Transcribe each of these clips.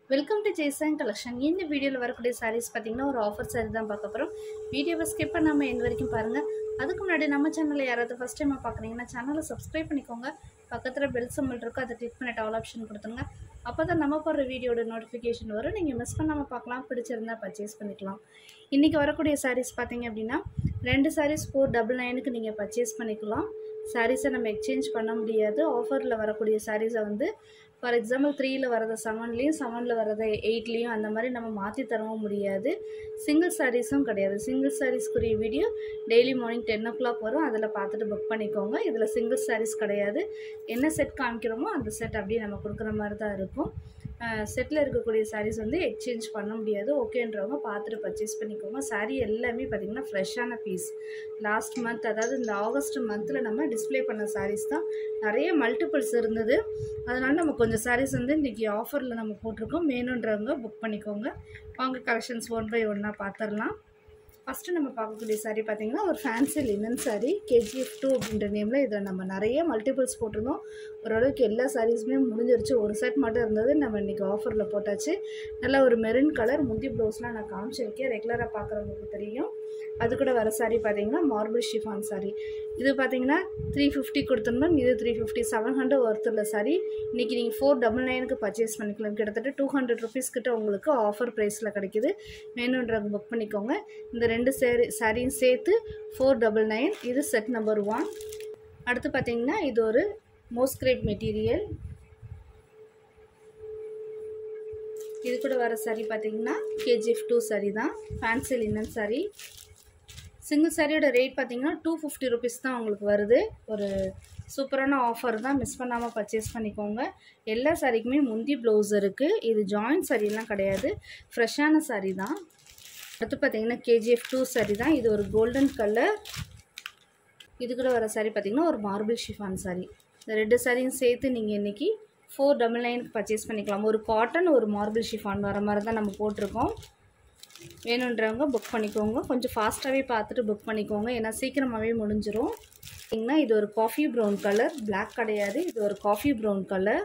welcome to Jaison collection இந்த வீடியோவில் வரக்கூடிய சாரீஸ் பார்த்தீங்கன்னா ஒரு ஆஃபர் சாரீ தான் பார்க்க போகிறோம் வீடியோவை ஸ்கிப் பண்ணாமல் எந்த வரைக்கும் பாருங்கள் அதுக்கு முன்னாடி நம்ம சேனலில் யாராவது ஃபஸ்ட் டைமாக பார்க்குறீங்கன்னா சேனலை சப்ஸ்கிரைப் பண்ணிக்கோங்க பக்கத்தில் பெல் சிம்பிள் இருக்கும் அதை கிளிக் பண்ணிட்டு ஆல் ஆப்ஷன் கொடுத்துருங்க அப்போ தான் நம்ம போடுற வீடியோட நோட்டிஃபிகேஷன் வரும் நீங்கள் மிஸ் பண்ணாமல் பார்க்கலாம் பிடிச்சிருந்தா பர்ச்சேஸ் பண்ணிக்கலாம் இன்றைக்கி வரக்கூடிய சாரீஸ் பார்த்தீங்க அப்படின்னா ரெண்டு சாரீஸ் ஃபோர் டபுள் நைனுக்கு நீங்கள் பர்ச்சேஸ் பண்ணிக்கலாம் சாரீஸை நம்ம எக்ஸ்சேஞ்ச் பண்ண முடியாது ஆஃபரில் வரக்கூடிய சாரீஸை வந்து ஃபார் எக்ஸாம்பிள் த்ரீயில் வரதை செவன்லேயும் செவனில் வரதை எயிட்லேயும் அந்த மாதிரி நம்ம மாற்றி தரவும் முடியாது சிங்கிள் சாரீஸும் கிடையாது சிங்கிள் சாரீஸ்க்குரிய video daily morning ten o'clock வரும் அதில் பார்த்துட்டு புக் பண்ணிக்கோங்க இதில் சிங்கிள் சாரீஸ் கிடையாது என்ன செட் காமிக்கிறோமோ அந்த செட் அப்படியே நம்ம கொடுக்குற மாதிரி தான் இருக்கும் செட்டில் இருக்கக்கூடிய சாரீஸ் வந்து எக்ஸ்சேஞ்ச் பண்ண முடியாது ஓகேன்றவங்க பார்த்துட்டு பர்ச்சேஸ் பண்ணிக்கோங்க சாரீ எல்லாமே பார்த்திங்கன்னா ஃப்ரெஷ்ஷான பீஸ் லாஸ்ட் மந்த் அதாவது இந்த ஆகஸ்ட் மந்தில் நம்ம டிஸ்ப்ளே பண்ண சாரீஸ் தான் நிறைய மல்டிபிள்ஸ் இருந்தது அதனால் நம்ம கொஞ்சம் சாரீஸ் வந்து இன்றைக்கி ஆஃபரில் நம்ம போட்டிருக்கோம் வேணுன்றவங்க புக் பண்ணிக்கோங்க வாங்க கலெக்ஷன்ஸ் ஒன் பை ஒன்னாக பார்த்துடலாம் ஃபஸ்ட்டு நம்ம பார்க்கக்கூடிய சாரீ பார்த்தீங்கன்னா ஒரு fancy linen sari KGF two அப்படின்ற நேமில் இதில் நம்ம நிறைய மல்டிபிள்ஸ் போட்டிருந்தோம் ஓரளவுக்கு எல்லா சாரீஸுமே முடிஞ்சிருச்சு ஒரு செட் மட்டும் இருந்தது நம்ம இன்றைக்கி ஆஃபரில் போட்டாச்சு நல்ல ஒரு மெரூன் கலர் முந்தி ப்ளவுஸ்லாம் நான் காமிச்சிருக்கேன் ரெகுலராக பார்க்குறவங்களுக்கு தெரியும் அது கூட வர சாரீ பார்த்தீங்கன்னா மார்பிள் ஷிஃபான் சாரீ இது பார்த்தீங்கன்னா த்ரீ ஃபிஃப்டி கொடுத்துருந்தோம் இது த்ரீ ஃபிஃப்டி செவன் ஹண்ட்ரட் ஒர்த்துள்ள சாரீ இன்றைக்கி நீங்கள் ஃபோர் டபுள் நைனுக்கு பர்ச்சேஸ் பண்ணிக்கலாம் கிட்டத்தட்ட டூ ஹண்ட்ரட் ருபீஸ் கிட்ட உங்களுக்கு ஆஃபர் ப்ரைஸில் கிடைக்குது வேணுன்றவங்க புக் பண்ணிக்கோங்க இந்த ரெண்டு சேரீ சாரியும் சேர்த்து ஃபோர் டபுள் நைன் இது செட் நம்பர் ஒன் அடுத்து பார்த்தீங்கன்னா இது ஒரு மோஸ்கிரேட் மெட்டீரியல் இது கூட வர சாரீ பார்த்தீங்கன்னா கேஜிஎஃப் டூ சாரீ தான் ஃபேன்சி லினன் சாரீ சிங்கிள் சாரியோட ரேட் பார்த்தீங்கன்னா டூ ஃபிஃப்டி ருபீஸ் தான் உங்களுக்கு வருது ஒரு சூப்பரான ஆஃபர் தான் மிஸ் பண்ணாமல் பர்ச்சேஸ் பண்ணிக்கோங்க எல்லா சாரிக்குமே முந்தி ப்ளவுஸ் இருக்குது இது ஜாயின்ட் சாரீலாம் கிடையாது ஃப்ரெஷ்ஷான சாரீ தான் அடுத்து பார்த்தீங்கன்னா கேஜிஎஃப் டூ சாரீ தான் இது ஒரு கோல்டன் கலர் இது கூட வர சாரீ பார்த்தீங்கன்னா ஒரு மார்பிள் ஷிஃபான் சாரீ இந்த ரெண்டு சாரியும் சேர்த்து நீங்கள் இன்றைக்கி ஃபோர் டபுள் நைனுக்கு பர்ச்சேஸ் பண்ணிக்கலாம் ஒரு காட்டன் ஒரு மார்பிள் ஷிஃபான் வர மாதிரி தான் நம்ம போட்டிருக்கோம் வேணுன்றவங்க புக் பண்ணிக்கோங்க கொஞ்சம் ஃபாஸ்ட்டாகவே பார்த்துட்டு புக் பண்ணிக்கோங்க ஏன்னா சீக்கிரமாகவே முடிஞ்சிடும் பார்த்தீங்கன்னா இது ஒரு காஃபி ப்ரௌன் கலர் பிளாக் கிடையாது இது ஒரு காஃபி ப்ரௌன் கலர்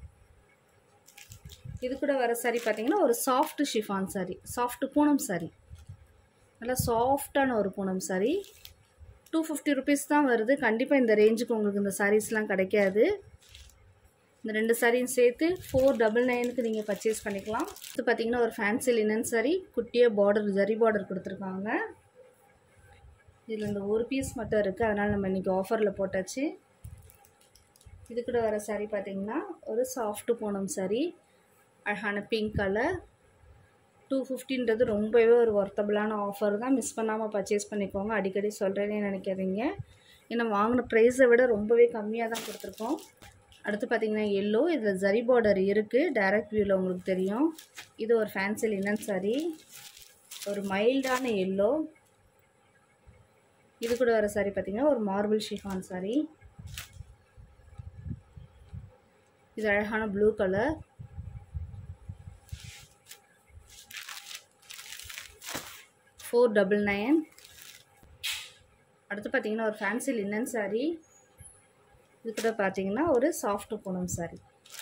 இது கூட வர சாரி பார்த்தீங்கன்னா ஒரு soft chiffon sari soft Poonam sari நல்லா சாஃப்டான ஒரு Poonam sari two fifty rupees தான் வருது கண்டிப்பாக இந்த ரேஞ்சுக்கு உங்களுக்கு இந்த சாரீஸ்லாம் கிடைக்காது இந்த ரெண்டு சாரியும் சேர்த்து ஃபோர் டபுள் நைனுக்கு நீங்கள் பர்ச்சேஸ் பண்ணிக்கலாம் இது பார்த்தீங்கன்னா ஒரு ஃபேன்சி லினன் சாரி குட்டியாக பார்டர் ஜரி பார்டர் கொடுத்துருக்காங்க இதில் இந்த ஒரு பீஸ் மட்டும் இருக்குது அதனால் நம்ம இன்றைக்கி ஆஃபரில் போட்டாச்சு இது கூட வர சாரி பார்த்தீங்கன்னா ஒரு சாஃப்ட் பூனம் சாரி அழகான பிங்க் கலர் டூ ஃபிஃப்டின்றது ரொம்பவே ஒரு ஒர்த்தபிளான ஆஃபர் தான் மிஸ் பண்ணாமல் பர்ச்சேஸ் பண்ணிக்கோங்க அடிக்கடி சொல்கிறேனே நினைக்காதீங்க ஏன்னா வாங்கின ப்ரைஸை விட ரொம்பவே கம்மியாக தான் கொடுத்துருக்கோம் அடுத்து பார்த்திங்கன்னா எல்லோ இதில் ஜரி பார்டர் இருக்குது டைரக்ட் வியூவில் உங்களுக்கு தெரியும் இது ஒரு ஃபேன்சி லினன் சாரி ஒரு மைல்டான எல்லோ இது கூட வர சாரி பார்த்திங்கன்னா ஒரு மார்பிள் ஷிஃபான் சாரி இது அழகான blue colour four double nine அடுத்து பார்த்திங்கன்னா ஒரு ஃபேன்சி லினன் சாரி இது கூட பார்த்தீங்கன்னா ஒரு சாஃப்ட் பூனம் சாரி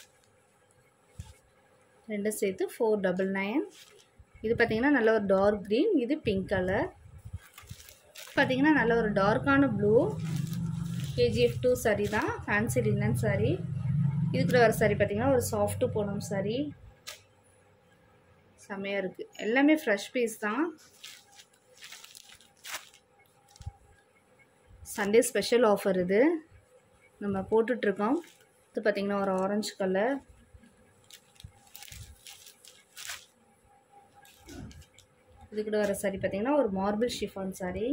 ரெண்டும் சேர்த்து ஃபோர் டபுள் நைன் இது பார்த்திங்கன்னா நல்ல ஒரு டார்க் க்ரீன் இது பிங்க் கலர் பார்த்திங்கன்னா நல்ல ஒரு டார்க்கான ப்ளூ கேஜிஎஃப் டூ சாரி தான் ஃபேன்சி லினன் சாரி இது கூட வர சாரி பார்த்திங்கன்னா ஒரு சாஃப்ட் பூனம் சாரி செம்மையாக இருக்குது எல்லாமே ஃப்ரெஷ் பீஸ் தான் சண்டே ஸ்பெஷல் ஆஃபர் இது நம்ம போட்டுட்ருக்கோம் இது பார்த்திங்கன்னா ஒரு ஆரஞ்சு கலர் இது கூட வர சாரி பார்த்திங்கன்னா ஒரு marble chiffon sari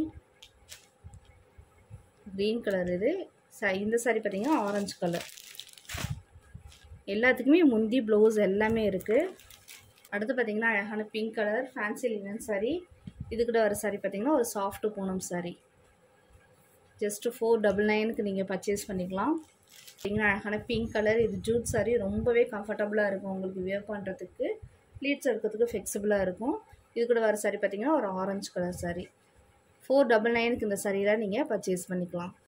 green colour இது ச இந்த சாரி பார்த்திங்கன்னா ஆரஞ்சு கலர் எல்லாத்துக்குமே முந்தி ப்ளவுஸ் எல்லாமே இருக்குது அடுத்து பார்த்திங்கன்னா அழகான pink colour fancy linen sari இது கூட வர சாரி பார்த்திங்கன்னா ஒரு soft Poonam sari just four double நைனுக்கு நீங்கள் பர்ச்சேஸ் பண்ணிக்கலாம் பார்த்தீங்கன்னா அழகான பிங்க் கலர் இது ஜூட் சாரி ரொம்பவே கம்ஃபர்டபுளாக இருக்கும் உங்களுக்கு வியர் பண்ணுறதுக்கு ப்ளீட்ஸ் இருக்கிறதுக்கு ஃப்ளெக்சிபிளாக இருக்கும் இது கூட வர சாரி பார்த்தீங்கன்னா ஒரு ஆரஞ்சு கலர் சாரி ஃபோர் டபுள் நைனுக்கு இந்த சாரியெலாம் நீங்கள் பர்ச்சேஸ் பண்ணிக்கலாம்